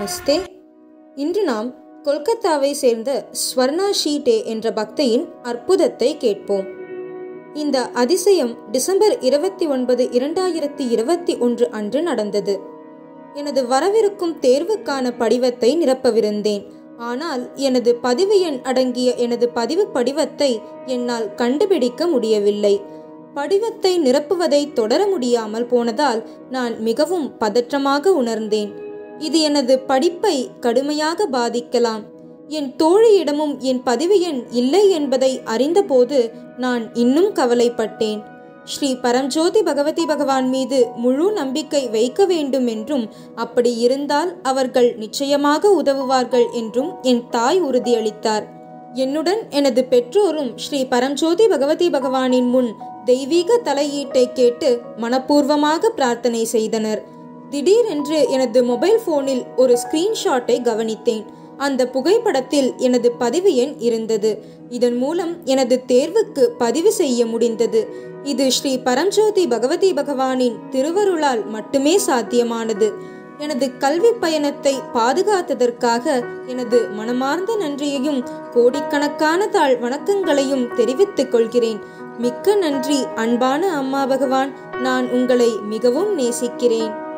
நமஸ்தே இன்று நாம் கொல்கத்தாவை சேர்ந்த ஸ்வர்ணா ஷீடே என்ற பக்தையின் அற்புதத்தை கேட்போம் இந்த அதிசயம் டிசம்பர் இருபத்தி ஒன்பது இரண்டாயிரத்தி இருபத்தி ஒன்று அன்று நடந்தது எனது வரவிருக்கும் தேர்வுக்கான படிவத்தை நிரப்பவிருந்தேன் ஆனால் எனது பதிவு எண் அடங்கிய எனது பதிவு படிவத்தை என்னால் கண்டுபிடிக்க முடியவில்லை படிவத்தை நிரப்புவதை தொடர முடியாமல் போனதால் நான் மிகவும் பதற்றமாக உணர்ந்தேன் இது எனது படிப்பை கடுமையாக பாதிக்கலாம் என் தோழியிடமும் என் பதிவு எண் இல்லை என்பதை அறிந்தபோது நான் இன்னும் கவலைப்பட்டேன் ஸ்ரீ பரம்ஜோதி பகவதி பகவான் மீது முழு நம்பிக்கை வைக்க வேண்டும் என்றும் அப்படி இருந்தால் அவர்கள் நிச்சயமாக உதவுவார்கள் என்றும் என் தாய் உறுதியளித்தார் என்னுடன் எனது பெற்றோரும் ஸ்ரீ பரம்ஜோதி பகவதி பகவானின் முன் தெய்வீக தலையீட்டை கேட்டு மனப்பூர்வமாக பிரார்த்தனை செய்தனர் திடீரென்று எனது மொபைல் போனில் ஒரு ஸ்கிரீன்ஷாட்டை கவனித்தேன் அந்த புகைப்படத்தில் எனது பதிவு எண் இருந்தது இதன் மூலம் எனது தேர்வுக்கு பதிவு செய்ய முடிந்தது இது ஸ்ரீ பரம்ஜோதி பகவதி பகவானின் திருவருளால் மட்டுமே சாத்தியமானது எனது கல்வி பயணத்தை பாதுகாத்ததற்காக எனது மனமார்ந்த நன்றியையும் கோடிக்கணக்கான தாழ் வணக்கங்களையும் தெரிவித்துக் கொள்கிறேன் மிக்க நன்றி அன்பான அம்மா பகவான் நான் உங்களை மிகவும் நேசிக்கிறேன்